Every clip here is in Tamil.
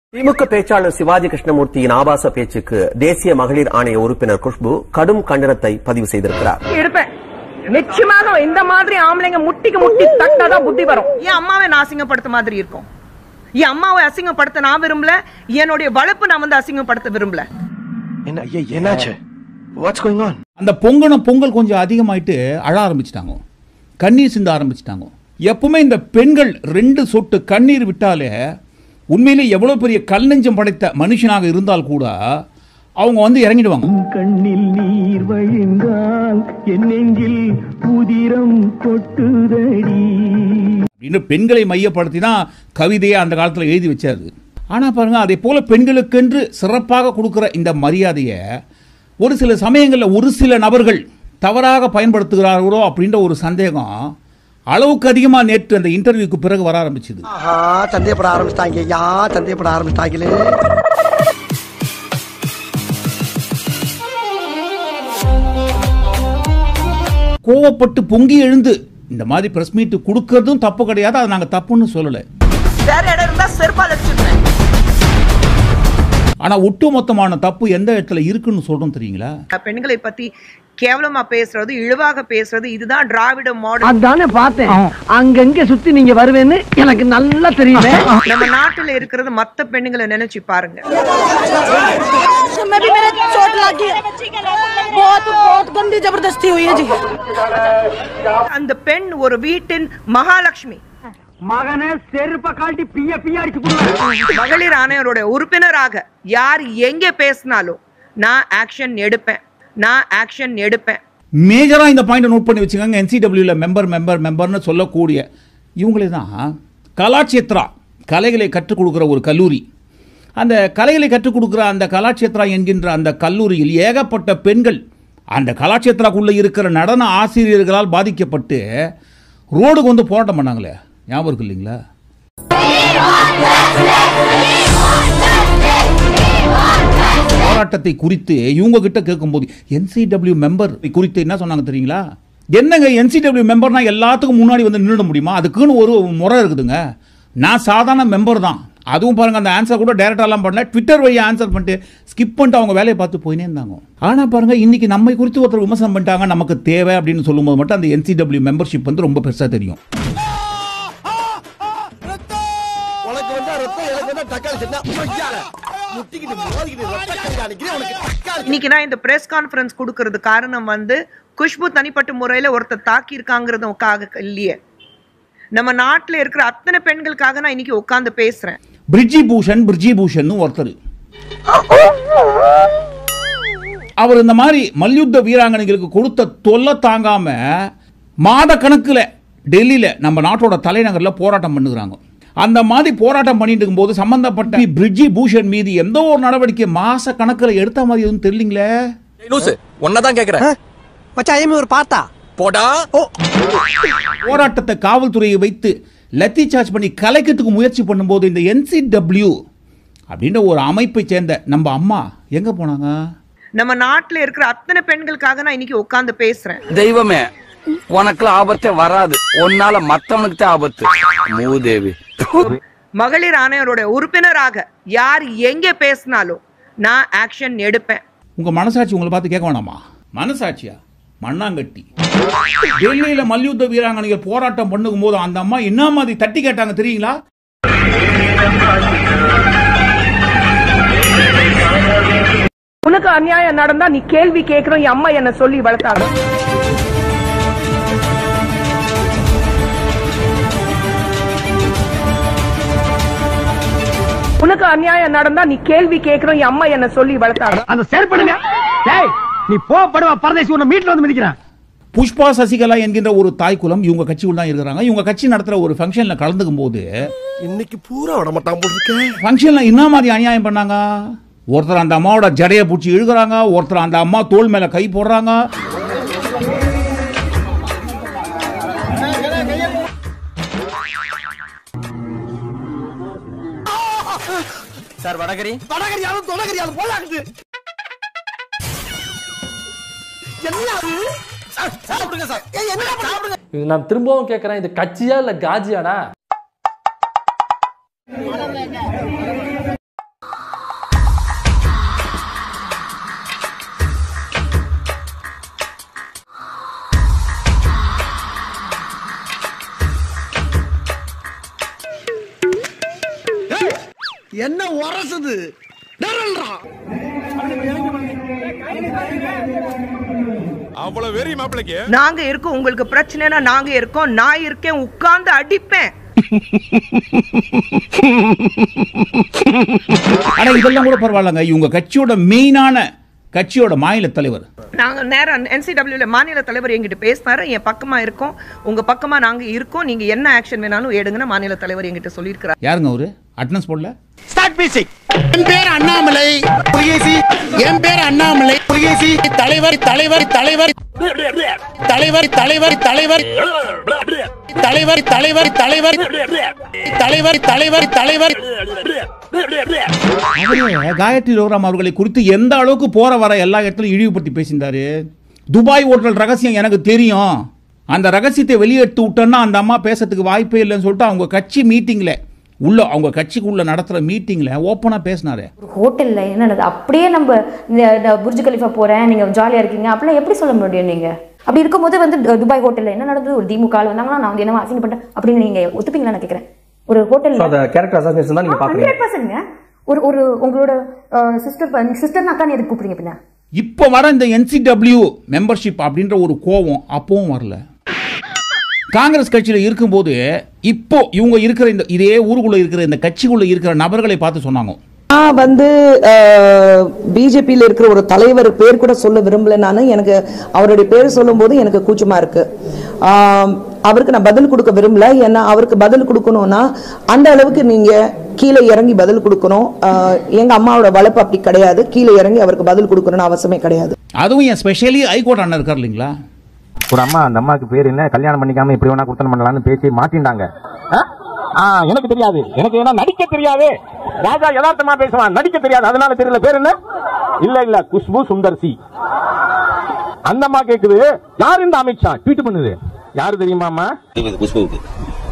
திமுக பேச்சாளர் சிவாஜி கிருஷ்ணமூர்த்தியின் ஆபாச பேச்சுக்கு தேசிய மகளிர் ஆணைய உறுப்பினர் குஷ்பு கடும் கண்டனத்தை பதிவு செய்திருக்கிறார் இருப்பேன் நிச்சயமாக இந்த மாதிரி ஆம்பளைங்க முட்டிக்கு முட்டி தட்டாதான் புத்தி வரும் என் அம்மாவை நான் அசிங்கப்படுத்த மாதிரி இருக்கும் என் அம்மாவை அசிங்கப்படுத்த நான் விரும்பல என்னுடைய வளர்ப்பு நான் வந்து அசிங்கப்படுத்த விரும்பல என்ன ஐயா என்னாச்சு வாட்ஸ் கோயிங் ஆன் அந்த பொங்கன பொங்கல் கொஞ்சம் அதிகமாயிட்டு அழ ஆரம்பிச்சிட்டாங்க கண்ணீர் சிந்த ஆரம்பிச்சிட்டாங்க எப்பவுமே இந்த பெண்கள் ரெண்டு சொட்டு கண்ணீர் விட்டாலே உண்மையிலே எவ்வளோ பெரிய கல் நெஞ்சம் படைத்த மனுஷனாக இருந்தால் கூட அவங்க வந்து இறங்கிடுவாங்க கண்ணில் நீர் வழிந்தால் என் நெஞ்சில் உதிரம் கொட்டுதடி அப்படின்னு பெண்களை மையப்படுத்தி தான் கவிதையை அந்த காலத்தில் எழுதி வச்சாரு ஆனால் பாருங்க அதே போல பெண்களுக்கென்று சிறப்பாக கொடுக்குற இந்த மரியாதையை ஒரு சில சமயங்களில் ஒரு சில நபர்கள் தவறாக பயன்படுத்துகிறார்களோ அப்படின்ற ஒரு சந்தேகம் அளவுக்கு அதிகமாக நேற்று அந்த இன்டர்வியூக்கு பிறகு வர ஆரம்பிச்சுது ஆஹா சந்தேகப்பட ஆரம்பிச்சிட்டாங்க ஐயா சந்தேகப்பட ஆரம்பிச்சிட்டாங்களே கோவப்பட்டு பொங்கி எழுந்து இந்த மாதிரி ப்ரெஸ் மீட் கொடுக்கறதும் தப்பு கிடையாது அதை நாங்கள் தப்புன்னு சொல்லலை வேற இடம் இருந்தா செருப்பால் அடிச்சிருப்பேன் ஆனால் ஒட்டுமொத்தமான தப்பு எந்த இடத்துல இருக்குன்னு சொல்கிறோம் தெரியுங்களா பெண்களை பத்தி கேவலமா பேசுறது இழிவாக பேசுறது இதுதான் திராவிட மாடல் அதானே பார்த்தேன் அங்கங்க சுத்தி நீங்க வருவேன்னு எனக்கு நல்லா தெரியுமே நம்ம நாட்டுல இருக்கிறது மத்த பெண்களை நினைச்சு பாருங்க मैं भी मेरे चोट लगी है बहुत बहुत गंदी जबरदस्ती हुई है जी அந்த பெண் ஒரு வீட்டின் மகாலட்சுமி மகனே செருப்ப காட்டி பிய பிய அடிச்சு போடுவேன் மகளிர் ஆணையரோட உறுப்பினராக யார் எங்க பேசினாலும் நான் ஆக்ஷன் எடுப்பேன் நான் ஆக்ஷன் எடுப்பேன் மேஜராக இந்த பாயிண்ட்டை நோட் பண்ணி வச்சுக்கோங்க என்சிடபிள்யூல மெம்பர் மெம்பர் மெம்பர்னு சொல்லக்கூடிய இவங்களே தான் கலாட்சேத்ரா கலைகளை கற்றுக் கொடுக்குற ஒரு கல்லூரி அந்த கலைகளை கற்றுக் கொடுக்குற அந்த கலாட்சேத்ரா என்கின்ற அந்த கல்லூரியில் ஏகப்பட்ட பெண்கள் அந்த கலாட்சேத்ராக்குள்ளே இருக்கிற நடன ஆசிரியர்களால் பாதிக்கப்பட்டு ரோடுக்கு வந்து போராட்டம் பண்ணாங்களே ஞாபகம் இருக்கு இல்லைங்களா போராட்டத்தை குறித்து இவங்க கிட்ட கேட்கும்போது என்சிடபிள்யூ மெம்பர் குறித்து என்ன சொன்னாங்க தெரியுங்களா என்னங்க என்சிடபிள்யூ மெம்பர்னா எல்லாத்துக்கும் முன்னாடி வந்து நின்றுட முடியுமா அதுக்குன்னு ஒரு முறை இருக்குதுங்க நான் சாதாரண மெம்பர் தான் அதுவும் பாருங்க அந்த ஆன்சர் கூட டேரக்டாலாம் பண்ணல ட்விட்டர் வழியா ஆன்சர் பண்ணிட்டு ஸ்கிப் பண்ணிட்டு அவங்க வேலையை பார்த்து போயினே இருந்தாங்க ஆனா பாருங்க இன்னைக்கு நம்மை குறித்து ஒருத்தர் விமர்சனம் பண்ணிட்டாங்க நமக்கு தேவை அப்படின்னு சொல்லும்போது மட்டும் அந்த என்சிடபிள்யூ மெம்பர்ஷிப் வந்து ரொம்ப பெருசா தெரியும் உனக்கு வந்தா ரத்தம் எனக்கு வந்தா தக்காளி சட்னா மொய்யால முட்டிக்கிட்டு மோதிக்கிட்டு ரத்த கறி அடிக்கிறேன் உனக்கு தக்காளி இன்னைக்கு நான் இந்த பிரஸ் கான்ஃபரன்ஸ் கொடுக்கறது காரணம் வந்து குஷ்பு தனிப்பட்ட முறையில ஒருத்தர் தாக்கி இருக்காங்கிறதுக்காக இல்லையே நம்ம நாட்டுல இருக்கிற அத்தனை பெண்களுக்காக நான் இன்னைக்கு உட்கார்ந்து பேசுறேன் பிரிட்ஜி பூஷன் பிரிட்ஜி பூஷன் ஒருத்தர் அவர் இந்த மாதிரி மல்யுத்த வீராங்கனைகளுக்கு கொடுத்த தொல்லை தாங்காம மாத கணக்கில் டெல்லியில் நம்ம நாட்டோட தலைநகரில் போராட்டம் பண்ணுகிறாங்க அந்த மாதிரி போராட்டம் பண்ணிட்டு இருக்கும்போது சம்பந்தப்பட்ட பிரிட்ஜி பூஷன் மீது எந்த ஒரு நடவடிக்கை மாச கணக்கில் எடுத்த மாதிரி எதுவும் தெரியலீங்களே லூசு ஒன்னதான் கேக்குறேன் மச்சான் ஐயமே ஒரு பார்த்தா போடா போராட்டத்தை காவல்துறையை வைத்து லத்தி சார்ஜ் பண்ணி கலைக்கிறதுக்கு முயற்சி பண்ணும்போது இந்த என்சிடபிள்யூ அப்படின்ற ஒரு அமைப்பை சேர்ந்த நம்ம அம்மா எங்க போனாங்க நம்ம நாட்டுல இருக்கிற அத்தனை பெண்களுக்காக நான் இன்னைக்கு உட்கார்ந்து பேசுறேன் தெய்வமே உனக்குலாம் ஆபத்தே வராது உன்னால மத்தவனுக்கு தான் ஆபத்து மூதேவி மகளிர் ஆணையரோட உறுப்பினராக யார் எங்க பேசினாலும் நான் ஆக்ஷன் எடுப்பேன் உங்க மனசாட்சி உங்களை பார்த்து கேட்க வேணாமா மனசாட்சியா மண்ணாங்கட்டி டெல்லியில மல்யுத்த வீராங்கனைகள் போராட்டம் பண்ணும் போது அந்த அம்மா என்ன மாதிரி தட்டி கேட்டாங்க தெரியுங்களா உனக்கு அநியாயம் நடந்தா நீ கேள்வி கேட்கிறோம் என் அம்மா என்ன சொல்லி வளர்த்தாங்க உனக்கு அநியாயம் நடந்தா நீ கேள்வி கேட்கிறோம் என் அம்மா என்ன சொல்லி வளர்த்தாங்க அந்த செயற்படுங்க டேய் நீ போ படுவா பரதேசி உன்னை மீட்ல வந்து மிதிக்கிறேன் புஷ்பா சசிகலா என்கின்ற ஒரு தாய் குலம் இவங்க கட்சியில் தான் இருக்கிறாங்க இவங்க கட்சி நடத்துற ஒரு ஃபங்க்ஷன்ல கலந்துக்கும் போது இன்னைக்கு பூரா விட மாட்டான் போல் இருக்கேன் ஃபங்க்ஷன்ல என்ன மாதிரி அநியாயம் பண்ணாங்க ஒருத்தர் அந்த அம்மாவோட ஜடையை பிடிச்சி இழுக்கிறாங்க ஒருத்தர் அந்த அம்மா தோள் மேல கை போடுறாங்க சார் வடகரி வடகரியாலும் தொடகரியாலும் போலாகுது என்ன அது? சார், சாப்பிடுங்க சார் ஏய், என்ன சாப்பிடுங்க இது நான் திரும்பவும் கேட்கறேன் இது கட்சியா இல்ல காஜியாடா என்ன உரசுது டரல்றா அவ்வளவு வெறி மாப்பிளைக்கு நாங்க இருக்கோம் உங்களுக்கு பிரச்சனைனா நாங்க இருக்கோம் நான் இருக்கேன் உட்கார்ந்து அடிப்பேன் ஆனா இதெல்லாம் கூட பரவாயில்லங்க இவங்க கட்சியோட மெயினான கட்சியோட மாநில தலைவர் நாங்க நேரம் என்சிடபிள்யூல மாநில தலைவர் என்கிட்ட பேசினாரு என் பக்கமா இருக்கோம் உங்க பக்கமா நாங்க இருக்கோம் நீங்க என்ன ஆக்ஷன் வேணாலும் எடுங்கன்னு மாநில தலைவர் என்கிட்ட சொல்லியிருக்கிறார் யாருங்க அவரு அட்டனன்ஸ் போடல ஸ்டார்ட் மியூசிக் என் பேர் அண்ணாமலை புரியுசி என் பேர் அண்ணாமலை புரியுசி தலைவர் தலைவர் தலைவர் தலைவர் தலைவர் தலைவர் தலைவர் தலைவர் தலைவர் தலைவர் தலைவர் தலைவர் அவரு காயத்ரி ரோராம் அவர்களை குறித்து எந்த அளவுக்கு போற வர எல்லா இடத்துலையும் இழிவுபடுத்தி பேசியிருந்தாரு துபாய் ஓட்டல் ரகசியம் எனக்கு தெரியும் அந்த ரகசியத்தை வெளியெடுத்து விட்டோன்னா அந்த அம்மா பேசுறதுக்கு வாய்ப்பே இல்லைன்னு சொல்லிட்டு அவங்க கட்சி மீட்டிங்ல உள்ள அவங்க கட்சிக்குள்ள நடத்துற மீட்டிங்ல ஓப்பனா பேசினாரு ஒரு ஹோட்டலில் என்ன நடக்குது அப்படியே நம்ம இந்த இந்த புர்ஜ் கலிஃபா போகிறேன் நீங்கள் ஜாலியாக இருக்கீங்க அப்படிலாம் எப்படி சொல்ல முடியும் நீங்கள் அப்படி இருக்கும்போது வந்து து- துபாய் ஹோட்டலில் என்ன நடந்தது ஒரு திமுக ஆள் வந்தாங்கன்னா நான் வந்து என்னவா அசிங்கப்பட்டேன் அப்படின்னு நீங்கள் ஒத்துப்பீங்களா நான் கேட்குறேன் ஒரு ஹோட்டலில் அந்த கேரக்டர் அசாசினேஷன் தான் நீங்க பாக்குறீங்க ஹண்ட்ரட் பர்சன்ட்ங்க ஒரு ஒரு உங்களோட சிஸ்டர் சிஸ்டர்னா தான் எதுக்கு கூப்பிடுங்க பின்ன இப்போ வர இந்த என்சிடபிள்யூ மெம்பர்ஷிப் அப்படின்ற ஒரு கோவம் அப்பவும் வரல காங்கிரஸ் கட்சியில் இருக்கும்போது இப்போ இவங்க இருக்கிற இந்த இதே ஊருக்குள்ள இருக்கிற இந்த கட்சிக்குள்ள இருக்கிற நபர்களை பார்த்து சொன்னாங்க நான் வந்து பிஜேபியில் இருக்கிற ஒரு தலைவர் பேர் கூட சொல்ல விரும்பல நான் எனக்கு அவருடைய பேர் சொல்லும்போது எனக்கு கூச்சமா இருக்கு ஆம், அவருக்கு நான் பதில் கொடுக்க விரும்பல ஏன்னா அவருக்கு பதில் கொடுக்கணும்னா அந்த அளவுக்கு நீங்க கீழே இறங்கி பதில் கொடுக்கணும் ஆ, எங்க அம்மாவோட வளர்ப்பு அப்படி கிடையாது கீழே இறங்கி அவருக்கு பதில் கொடுக்கணும்னு அவசியமே கிடையாது அதுவும் என் ஸ்பெஷலி ஹைகோர்ட் அண்ணன் இருக்கார் இல்லைங்களா ஒரு அம்மா அந்த அம்மாக்கு பேர் என்ன கல்யாணம் பண்ணிக்காம இப்படி வேணா குத்தனம் பண்ணலாம்னு பேசி மாட்டிண்டாங்க ஆ? ஆ, எனக்கு தெரியாது எனக்கு ஏன்னா நடிக்க தெரியாது ராஜா யதார்த்தமா பேசுவான் நடிக்க தெரியாது அதனால தெரியல பேர் என்ன இல்ல இல்ல குஷ்பு சுந்தர் சி அந்த அம்மா கேக்குது யார் இந்த அமித்ஷா ட்வீட் பண்ணுது யாரு தெரியுமாமா இது குஷ்புவுக்கு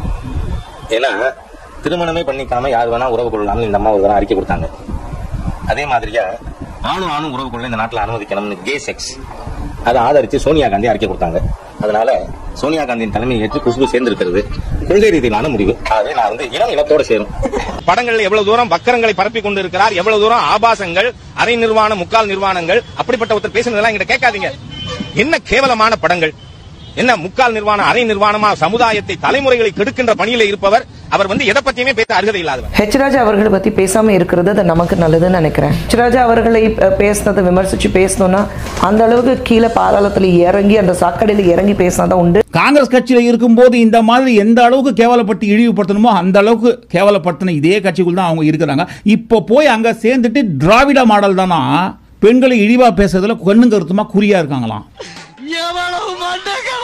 ஏன்னா திருமணமே பண்ணிக்காம யார் வேணா உறவு கொள்ளலாம்னு இந்த அம்மா ஒரு தடவை அறிக்கை கொடுத்தாங்க அதே மாதிரியா ஆணும் ஆணும் உறவு கொள்ள இந்த நாட்டில் அனுமதிக்கணும்னு கே செக்ஸ் அதை ஆதரிச்சு சோனியா காந்தி அறிக்கை கொடுத்தாங்க அதனால சோனியா காந்தியின் தலைமையை ஏற்று குஷ்பு சேர்ந்திருக்கிறது கொள்கை ரீதியிலான முடிவு ஆகவே நான் வந்து இனம் இனத்தோட சேரும் படங்கள் எவ்வளவு தூரம் வக்கரங்களை பரப்பி கொண்டு இருக்கிறார் எவ்வளவு தூரம் ஆபாசங்கள் அரை நிர்வாணம் முக்கால் நிர்வாணங்கள் அப்படிப்பட்ட ஒருத்தர் பேசுனதெல்லாம் எங்கிட்ட கேட்காதீங்க என்ன கேவலமான படங்கள் என்ன முக்கால் நிர்வாணம் அரை நிர்வாணமா சமுதாயத்தை தலைமுறைகளை கெடுக்கின்ற பணியில இருப்பவர் அவர் வந்து எதை பத்தியுமே பேச அருகதை இல்லாதவர் ஹெச் ராஜா அவர்களை பத்தி பேசாம இருக்கிறது அது நமக்கு நல்லதுன்னு நினைக்கிறேன் ஹெச் ராஜா அவர்களை அஹ், பேசுனதை விமர்சிச்சு பேசணும்னா அந்த அளவுக்கு கீழே பாதாளத்துல இறங்கி அந்த சாக்கடையில இறங்கி பேசினாதான் உண்டு காங்கிரஸ் கட்சியில் இருக்கும்போது இந்த மாதிரி எந்த அளவுக்கு கேவலப்பட்டு இழிவுபடுத்தணுமோ அந்த அளவுக்கு கேவலப்படுத்தின இதே கட்சிக்குள் தான் அவங்க இருக்கிறாங்க இப்போ போய் அங்க சேர்ந்துட்டு திராவிட மாடல் தானா பெண்களை இழிவா பேசுறதுல கண்ணு கருத்துமா குறியா இருக்காங்களாம் எவ்வளவு மண்டகளா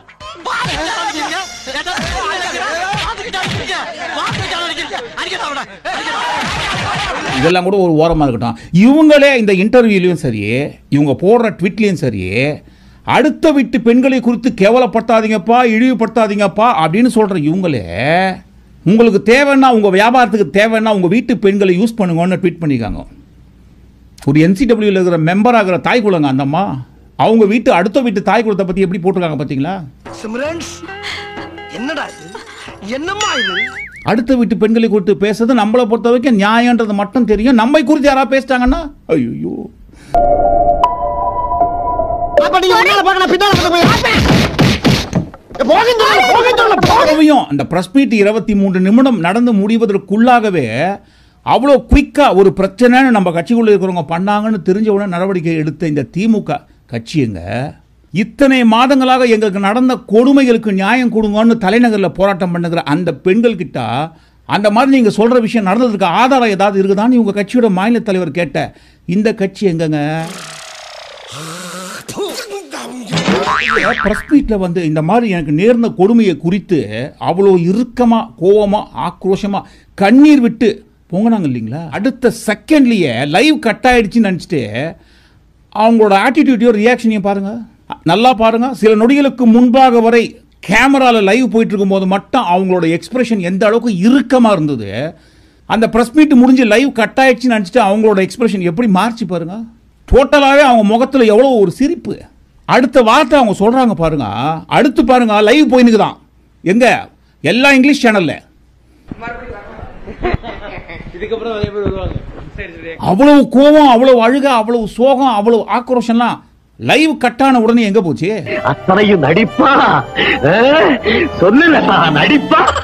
இதெல்லாம் கூட ஒரு ஓரமா இருக்கட்டும் இவங்களே இந்த இன்டர்வியூலையும் சரி இவங்க போடுற ட்விட்லையும் சரி அடுத்த வீட்டு பெண்களை குறித்து கேவலப்படுத்தாதீங்கப்பா இழிவுபடுத்தாதீங்கப்பா அப்படின்னு சொல்ற இவங்களே உங்களுக்கு தேவைன்னா உங்க வியாபாரத்துக்கு தேவைன்னா உங்க வீட்டு பெண்களை யூஸ் பண்ணுங்கன்னு ட்வீட் பண்ணியிருக்காங்க ஒரு என்சிடபிள்யூல இருக்கிற மெம்பர் ஆகிற தாய் குலங்க அந்த அம்மா அவங்க வீட்டு அடுத்த வீட்டு தாய் குலத்தை பத்தி எப்படி போட்டிருக்காங்க பாத்தீங்களா சிம்ரன்ஸ் என்னடா இது என்னம்மா இது அடுத்த வீட்டு பெண்களை குறித்து பேசுறது நம்மளை பொறுத்த வரைக்கும் நியாயன்றது மட்டும் தெரியும் நம்மை குறித்து யாராவது பேசிட்டாங்கன்னா ஐயோ அப்ப நீங்க முன்னால பார்க்கணும் பின்னால பார்க்க போய் போகின்ற போகின்ற அப்பவும் அந்த பிரஸ் மீட் இருபத்தி மூன்று நிமிடம் நடந்து முடிவதற்குள்ளாகவே அவ்வளோ குயிக்கா ஒரு பிரச்சனைன்னு நம்ம கட்சிக்குள்ள இருக்கிறவங்க பண்ணாங்கன்னு தெரிஞ்ச உடனே நடவடிக்கை எடுத்த இந்த திமுக கட்சியுங்க இத்தனை மாதங்களாக எங்களுக்கு நடந்த கொடுமைகளுக்கு நியாயம் கொடுங்கன்னு தலைநகரில் போராட்டம் பண்ணுகிற அந்த பெண்கள் கிட்ட அந்த மாதிரி நீங்க சொல்ற விஷயம் நடந்ததுக்கு ஆதாரம் ஏதாவது இருக்குதான்னு இவங்க கட்சியோட மாநில தலைவர் கேட்ட இந்த கட்சி எங்கங்க பிரஸ் மீட்ல வந்து இந்த மாதிரி எனக்கு நேர்ந்த கொடுமையை குறித்து அவ்வளோ இறுக்கமா கோவமா ஆக்ரோஷமா கண்ணீர் விட்டு பொங்கினாங்க இல்லைங்களா அடுத்த செகண்ட்லயே லைவ் கட் ஆயிடுச்சுன்னு நினச்சிட்டு அவங்களோட ஆட்டிடியூட்டையும் ரியாக்ஷனையும் பாருங்க நல்லா பாருங்க சில நொடிகளுக்கு முன்பாக வரை கேமரால லைவ் போயிட்டு இருக்கும்போது மட்டும் அவங்களோட எக்ஸ்பிரஷன் எந்த அளவுக்கு இறுக்கமா இருந்தது அந்த பிரஸ் மீட் முடிஞ்சு லைவ் கட் ஆயிடுச்சுன்னு நினச்சிட்டு அவங்களோட எக்ஸ்பிரஷன் எப்படி மாறிச்சு பாருங்க டோட்டலாகவே அவங்க முகத்தில் எவ்வளோ ஒரு சிரிப்பு அடுத்த வார்த்தை அவங்க சொல்றாங்க பாருங்க அடுத்து பாருங்க லைவ் போயினுக்குதான் எங்க எல்லா இங்கிலீஷ் சேனல்ல இதுக்கப்புறம் நிறைய பேர் வருவாங்க சரி சரி அவ்வளவு கோபம் அவ்வளவு அழுக அவ்வளவு சோகம் அவ்வளவு ஆக்ரோஷம்லாம் லைவ் கட்டான உடனே எங்க போச்சு அத்தனையும் நடிப்பா சொல்லுல நடிப்பா